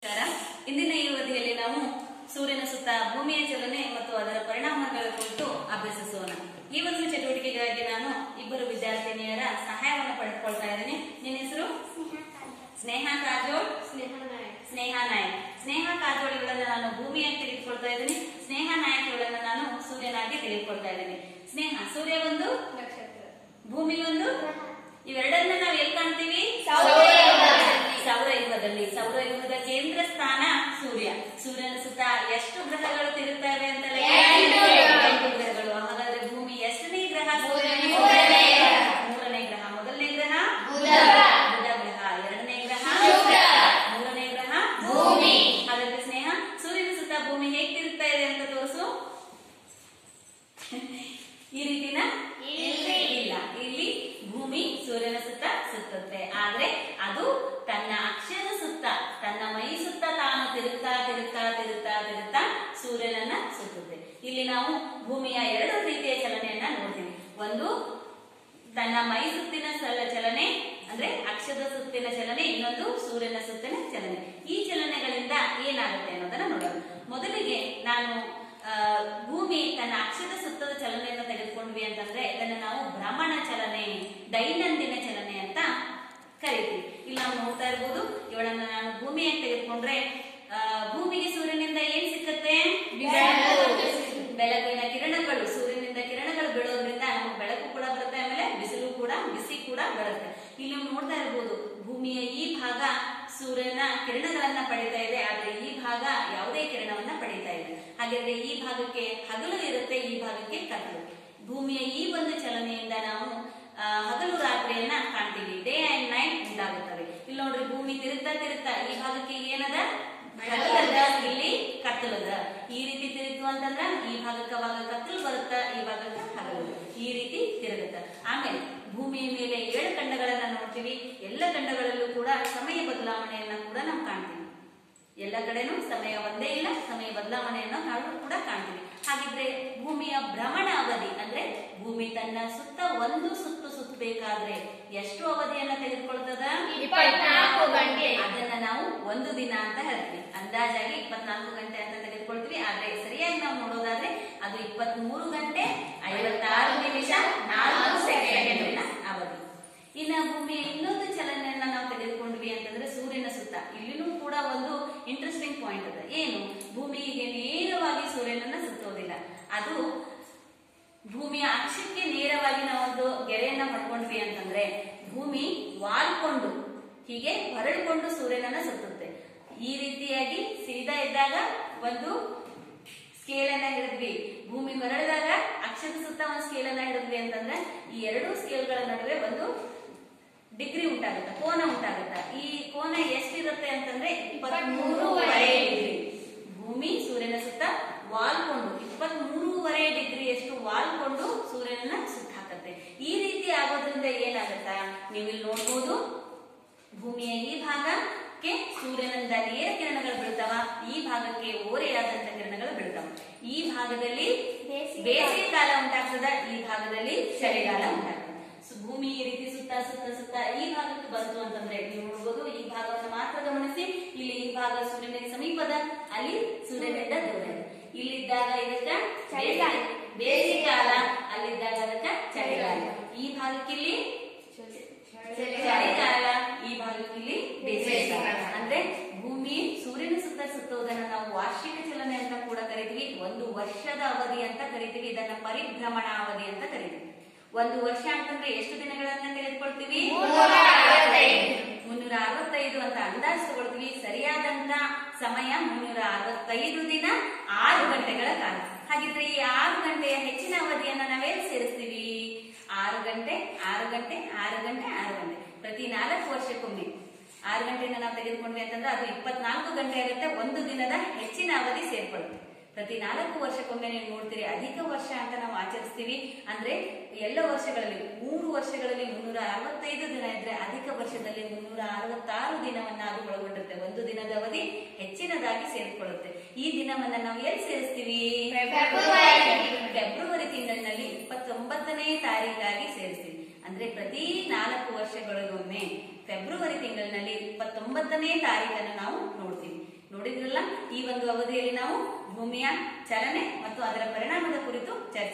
ನಮಸ್ಕಾರ ಇಂದಿನ ಈ ಅವಧಿಯಲ್ಲಿ ನಾವು ಸೂರ್ಯನ ಸುತ್ತ ಭೂಮಿಯ ಚಲನೆ ಮತ್ತು ಅದರ ಪರಿಣಾಮಗಳ ಕುರಿತು ಅಭ್ಯಸಿಸೋಣ ಈ ಒಂದು ಚಟುವಟಿಕೆಗಾಗಿ ನಾನು ಇಬ್ಬರು ವಿದ್ಯಾರ್ಥಿನಿಯರ ಸಹಾಯವನ್ನು ಪಡೆದುಕೊಳ್ತಾ ಇದ್ದೀನಿ ನಿನ್ನ ಹೆಸರು ಸ್ನೇಹ ಕಾಜೋಳ್ ಸ್ನೇಹ ನಾಯಕ್ ಸ್ನೇಹ ಕಾಜೋಳ್ ಇವಳನ್ನ ನಾನು ಭೂಮಿಯಾಗಿ ತೆಗೆದುಕೊಳ್ತಾ ಇದ್ದೀನಿ ಸ್ನೇಹ ನಾಯಕ್ ಇವಳನ್ನ ನಾನು ಸೂರ್ಯನಾಗಿ ತೆಗೆದುಕೊಳ್ತಾ ಇದ್ದೀನಿ ಸ್ನೇಹ ಸೂರ್ಯ ಒಂದು ಭೂಮಿ ಒಂದು ಇವೆರಡನ್ನ ನಾವು ಎಲ್ಲಿ ಕಾಣ್ತೀವಿ ಸೌರಯುಗದಲ್ಲಿ ಸೌರಯುಗದ ಕೇಂದ್ರ ಸ್ಥಾನ ಸೂರ್ಯ ಸೂರ್ಯನ ಸುತ್ತ ಎಷ್ಟು ಗ್ರಹಗಳು ತಿರುಗ್ತವೆ ಅಂತ ಲೆಕ್ಕ? ಎಂಟು ಗ್ರಹಗಳು ಹಾಗಾದ್ರೆ ಭೂಮಿ ಎಷ್ಟನೇ ಗ್ರಹ ಮೂರನೇ ಮೂರನೇ ಗ್ರಹ ಮೊದಲನೇ ಗ್ರಹ ಬುಧ. ಬುಧ ಗ್ರಹ ಎರಡನೇ ಗ್ರಹ ಶುಕ್ರ. ಮೂರನೇ ಗ್ರಹ ಭೂಮಿ. ಹಾಗಾದ್ರೆ ಸ್ನೇಹ ಸೂರ್ಯನ ಸುತ್ತ ಭೂಮಿ ಹೇಗ್ ತಿರುಗ್ತಾ ಇದೆ ಅಂತ ತೋರಿಸು ಈ ರೀತಿನ ಇಲ್ಲ. ಇಲ್ಲ ಇಲ್ಲಿ ಭೂಮಿ ಸೂರ್ಯನ ಸುತ್ತ ಸುತ್ತುತ್ತೆ ಆದ್ರೆ ಅದು ತನ್ನ ಅಕ್ಷದ ಸುತ್ತ ತನ್ನ ಮೈ ಸುತ್ತ ತಾನು ತಿರುಗ್ತಾ ತಿರುಗ್ತಾ ತಿರುಗ್ತಾ ತಿರುಗ್ತಾ ಸೂರ್ಯನನ್ನ ಸುತ್ತುತ್ತೆ ಇಲ್ಲಿ ನಾವು ಭೂಮಿಯ ಎರಡು ರೀತಿಯ ಚಲನೆಯನ್ನ ನೋಡ್ತೀವಿ ಒಂದು ತನ್ನ ಮೈ ಸುತ್ತಿನ ಸಲ ಚಲನೆ ಅಂದ್ರೆ ಅಕ್ಷದ ಸುತ್ತಿನ ಚಲನೆ ಇನ್ನೊಂದು ಸೂರ್ಯನ ಸುತ್ತಿನ ಚಲನೆ ಈ ಚಲನೆಗಳಿಂದ ಏನಾಗುತ್ತೆ ಅನ್ನೋದನ್ನ ನೋಡೋಣ ಮೊದಲಿಗೆ ನಾನು ಆ, ಭೂಮಿ ತನ್ನ ಅಕ್ಷದ ಸುತ್ತದ ಚಲನೆಯನ್ನು ತೆಗೆದುಕೊಂಡ್ವಿ ಅಂತಂದ್ರೆ ಇದನ್ನ ನಾವು ಭ್ರಮಣ ಚಲನೆ ದೈನಂದಿನ ಚಲನೆ ಅಂತ ಕರಿತೀವಿ ಇಲ್ಲಿ ನಾವು ನೋಡ್ತಾ ಇರ್ಬೋದು ಇವಳನ್ನ ನಾನು ಭೂಮಿಯಾಗಿ ತೆಗೆದುಕೊಂಡ್ರೆ ಆ, ಭೂಮಿಗೆ ಸೂರ್ಯನಿಂದ ಏನ್ ಸಿಕ್ಕತ್ತೆ ಬೆಳಕು. ಬೆಳಕಿನ ಕಿರಣಗಳು ಸೂರ್ಯನಿಂದ ಕಿರಣಗಳು ಬೀಳೋದ್ರಿಂದ ನಮಗೆ ಬೆಳಕು ಕೂಡ ಬರುತ್ತೆ ಆಮೇಲೆ ಬಿಸಿಲು ಕೂಡ ಬಿಸಿ ಕೂಡ ಬರುತ್ತೆ ಇಲ್ಲಿ ನೀವು ನೋಡ್ತಾ ಇರ್ಬೋದು ಭೂಮಿಯ ಈ ಭಾಗ ಸೂರ್ಯನ ಕಿರಣಗಳನ್ನ ಪಡಿತಾ ಇದೆ ಆದ್ರೆ ಈ ಭಾಗ ಯಾವುದೇ ಕಿರಣವನ್ನ ಪಡಿತಾ ಇಲ್ಲ ಹಾಗಾದ್ರೆ ಈ ಭಾಗಕ್ಕೆ ಹಗಲು ಇರುತ್ತೆ ಈ ಭಾಗಕ್ಕೆ ಕತ್ತಲು ಭೂಮಿಯ ಈ ಒಂದು ಚಲನೆಯಿಂದ ನಾವು ಆ, ಹಗಲು ರಾತ್ರಿಯನ್ನ ಕಾಣ್ತೀವಿ ಡೇ ಅಂಡ್ ನೈಟ್ ಉಂಟಾಗುತ್ತವೆ ಇಲ್ಲಿ ನೋಡ್ರಿ ಭೂಮಿ ತಿರುಗ್ತಾ ತಿರುಗ್ತಾ ಈ ಭಾಗಕ್ಕೆ ಏನದ ಹಗಲದ ಇಲ್ಲಿ ಕತ್ತಲದ ಈ ರೀತಿ ತಿರುಗಿತು ಅಂತಂದ್ರ ಈ ಭಾಗಕ್ಕೆ ಅವಾಗ ಕತ್ತಲು ಬರುತ್ತ ಈ ಭಾಗಕ್ಕೆ ಹಗಲು ಈ ರೀತಿ ತಿರುಗುತ್ತ ಆಮೇಲೆ ಭೂಮಿಯ ಮೇಲೆ ಏಳು ಖಂಡಗಳನ್ನ ನೋಡ್ತೀವಿ ಎಲ್ಲ ಖಂಡಗಳಲ್ಲೂ ಕೂಡ ಸಮಯ ಬದಲಾವಣೆಯನ್ನ ಕೂಡ ನಾವು ಕಾಣ್ತೀವಿ ಎಲ್ಲ ಕಡೆನೂ ಸಮಯ ಒಂದೇ ಇಲ್ಲ ಸಮಯ ಬದಲಾವಣೆಯನ್ನು ನಾವು ಕೂಡ ಕಾಣ್ತೀವಿ ಹಾಗಿದ್ರೆ ಭೂಮಿಯ ಭ್ರಮಣ ಅವಧಿ ಅಂದ್ರೆ ಭೂಮಿ ತನ್ನ ಸುತ್ತ ಒಂದು ಸುತ್ತು ಸುತ್ತಬೇಕಾದ್ರೆ ಎಷ್ಟು ಅವಧಿಯನ್ನ ತೆಗೆದುಕೊಳ್ತದ ಇಪ್ಪತ್ನಾಲ್ಕು ಗಂಟೆ. ಅದನ್ನ ನಾವು ಒಂದು ದಿನ ಅಂತ ಹೇಳ್ತೀವಿ ಅಂದಾಜಾಗಿ ಇಪ್ಪತ್ನಾಲ್ಕು ಗಂಟೆ ಅಂತ ತೆಗೆದುಕೊಳ್ತೀವಿ ಆದ್ರೆ ಸರಿಯಾಗಿ ನಾವು ನೋಡೋದಾದ್ರೆ ಅದು ಇಪ್ಪತ್ಮೂರು ಗಂಟೆ ಐವತ್ತಾರು ನಿಮಿಷ ನಾಲ್ಕು ಸೆಕೆಂಡಿನ ಅವಧಿ ಇನ್ನ ಭೂಮಿಯ ಇನ್ನೊಂದು ಚಲನೆಯನ್ನ ನಾವು ತೆಗೆದುಕೊಂಡ್ವಿ ಅಂತಂದ್ರೆ ಸೂರ್ಯನ ಸುತ್ತ ಇಲ್ಲಿನೂ ಕೂಡ ಒಂದು ಇಂಟ್ರೆಸ್ಟಿಂಗ್ ಪಾಯಿಂಟ್ ಅದ ಏನು ಭೂಮಿಗೆ ನೇರವಾಗಿ ಸೂರ್ಯನನ್ನ ಸುತ್ತೋದಿಲ್ಲ ಅದು ಭೂಮಿಯ ಅಕ್ಷಕ್ಕೆ ನೇರವಾಗಿ ನಾವೊಂದು ಗೆರೆಯನ್ನ ಮಾಡ್ಕೊಂಡ್ವಿ ಅಂತಂದ್ರೆ ಭೂಮಿ ವಾಲ್ಕೊಂಡು ಹೀಗೆ ಹೊರಡ್ಕೊಂಡು ಸೂರ್ಯನನ್ನ ಸುತ್ತುತ್ತೆ ಈ ರೀತಿಯಾಗಿ ಸೀದಾ ಇದ್ದಾಗ ಒಂದು ಸ್ಕೇಲ್ ಅನ್ನ ಹಿಡಿದ್ವಿ ಭೂಮಿ ಹೊರಳಿದಾಗ ಅಕ್ಷದ ಸುತ್ತ ಒಂದು ಸ್ಕೇಲ್ ಅನ್ನ ಹಿಡಿದ್ವಿ ಅಂತಂದ್ರೆ ಈ ಎರಡು ಸ್ಕೇಲ್ಗಳ ನಡುವೆ ಒಂದು ಡಿಗ್ರಿ ಉಂಟಾಗುತ್ತೆ ಕೋನ ಉಂಟಾಗುತ್ತೆ ಈ ಕೋನ ಎಷ್ಟಿರುತ್ತೆ ಅಂತಂದ್ರೆ ಇಪ್ಪತ್ಮೂರುವರೆ ಡಿಗ್ರಿ ಭೂಮಿ ಸೂರ್ಯನ ಸುತ್ತ ವಾಲ್ಕೊಂಡು ಇಪ್ಪತ್ಮೂರುವರೆ ಡಿಗ್ರಿಯಷ್ಟು ವಾಲ್ಕೊಂಡು ಸೂರ್ಯನನ್ನ ಸುತ್ತ ಹಾಕತ್ತೆ ಈ ರೀತಿ ಆಗೋದ್ರಿಂದ ಏನಾಗತ್ತಾ ನೀವು ಇಲ್ಲಿ ನೋಡ್ಬೋದು ಭೂಮಿಯ ಈ ಭಾಗಕ್ಕೆ ಸೂರ್ಯನಿಂದ ನೇರ ಕಿರಣಗಳು ಬೀಳ್ತಾವ ಈ ಭಾಗಕ್ಕೆ ಓರೆಯಾದಂತ ಕಿರಣಗಳು ಬೀಳ್ತಾವ ಈ ಭಾಗದಲ್ಲಿ ಬೇಸಿಗೆ ಬೇಸಿಗೆ ಕಾಲ ಉಂಟಾಗ್ತದ ಈ ಭಾಗದಲ್ಲಿ ಚಳಿಗಾಲ ಉಂಟಾಗ್ತದೆ ಸೊ, ಭೂಮಿ ಈ ರೀತಿ ಸುತ್ತ ಸುತ್ತ ಸುತ್ತ ಈ ಭಾಗಕ್ಕೆ ಬಂತು ಅಂತಂದ್ರೆ ನೀವು ನೋಡ್ಬೋದು ಈ ಭಾಗವನ್ನು ಮಾತ್ರ ಗಮನಿಸಿ ಇಲ್ಲಿ ಈ ಭಾಗ ಸೂರ್ಯನಿಗೆ ಸಮೀಪದ ಅಲ್ಲಿ ಸೂರ್ಯನಿಂದ ದೂರ ಇದೆ ಇಲ್ಲಿದ್ದಾಗ ಇದಕ್ಕ ಚಳಿಗಾಲ. ಬೇಸಿಗೆ ಕಾಲ ಅಲ್ಲಿದ್ದಾಗ ಅದಕ್ಕ ಚಳಿಗಾಲ ಈ ಭಾಗಕ್ಕೆ ಇಲ್ಲಿ ಚಳಿಗಾಲ ಈ ಭಾಗಕ್ಕೆ ಇಲ್ಲಿ ಬೇಸಿಗೆ ಕಾಲ ಅಂದ್ರೆ ಭೂಮಿ ಸೂರ್ಯನ ಸುತ್ತ ಸುತ್ತುವುದನ್ನ ನಾವು ವಾರ್ಷಿಕ ಚಲನೆ ಅಂತ ಕೂಡ ಕರಿತೀವಿ ಒಂದು ವರ್ಷದ ಅವಧಿ ಅಂತ ಕರಿತೀವಿ ಇದನ್ನ ಪರಿಭ್ರಮಣ ಅವಧಿ ಅಂತ ಕರಿತೀವಿ ಒಂದು ವರ್ಷ ಅಂತಂದ್ರೆ ಎಷ್ಟು ದಿನಗಳನ್ನ ತೆಗೆದುಕೊಳ್ತೀವಿ ಮುನ್ನೂರ ಅರವತ್ತೈದು. ಮುನ್ನೂರ ಅರವತ್ತೈದು ಅಂತ ಅಂದಾಜು ತಗೊಳ್ತೀವಿ ಸರಿಯಾದಂತ ಸಮಯ ಮುನ್ನೂರ ಅರವತ್ತೈದು ದಿನ ಆರು ಗಂಟೆಗಳ ಕಾಲ ಹಾಗಿದ್ರೆ ಈ ಆರು ಗಂಟೆಯ ಹೆಚ್ಚಿನ ಅವಧಿಯನ್ನ ನಾವೇನ್ ಸೇರಿಸ್ತೀವಿ ಆರು ಗಂಟೆ ಆರು ಗಂಟೆ ಆರು ಗಂಟೆ ಆರು ಗಂಟೆ ಪ್ರತಿ ನಾಲ್ಕು ವರ್ಷಕ್ಕೊಮ್ಮೆ ಆರು ಗಂಟೆಯಿಂದ ನಾವು ತೆಗೆದುಕೊಂಡ್ವಿ ಅಂತಂದ್ರೆ ಅದು ಇಪ್ಪತ್ನಾಲ್ಕು ಗಂಟೆ ಆಗುತ್ತೆ ಒಂದು ದಿನದ ಹೆಚ್ಚಿನ ಅವಧಿ ಸೇರ್ಕೊಳ್ಳುತ್ತೆ ಪ್ರತಿ ನಾಲ್ಕು ವರ್ಷಕ್ಕೊಮ್ಮೆ ನೀವು ನೋಡ್ತೀರಿ ಅಧಿಕ ವರ್ಷ ಅಂತ ನಾವು ಆಚರಿಸ್ತೀವಿ ಅಂದ್ರೆ ಎಲ್ಲ ವರ್ಷಗಳಲ್ಲಿ ಮೂರು ವರ್ಷಗಳಲ್ಲಿ ಮುನ್ನೂರ ಅರವತ್ತೈದು ದಿನ ಇದ್ರೆ ಅಧಿಕ ವರ್ಷದಲ್ಲಿ ಮುನ್ನೂರ ಅರವತ್ತಾರು ದಿನವನ್ನ ಅದು ಒಳಗೊಂಡಿರುತ್ತೆ ಒಂದು ದಿನದ ಅವಧಿ ಹೆಚ್ಚಿನದಾಗಿ ಸೇರಿಕೊಳ್ಳುತ್ತೆ ಈ ದಿನವನ್ನ ನಾವು ಎಲ್ಲಿ ಸೇರಿಸ್ತೀವಿ ಫೆಬ್ರವರಿ. ಫೆಬ್ರವರಿ ತಿಂಗಳಿನಲ್ಲಿ ಇಪ್ಪತ್ತೊಂಬತ್ತನೇ ತಾರೀಕಾಗಿ ಸೇರಿಸ್ತೀವಿ ಅಂದ್ರೆ ಪ್ರತಿ ನಾಲ್ಕು ವರ್ಷಗಳಿಗೊಮ್ಮೆ ಫೆಬ್ರವರಿ ತಿಂಗಳಿನಲ್ಲಿ ಇಪ್ಪತ್ತೊಂಬತ್ತನೇ ತಾರೀಕನ್ನು ನಾವು ನೋಡ್ತೀವಿ ಈ ಒಂದು ಅವಧಿಯಲ್ಲಿ ನಾವು ಭೂಮಿಯ ಚಲನೆ ಮತ್ತು ಅದರ ಪರಿಣಾಮದ ಕುರಿತು ಚರ್ಚೆ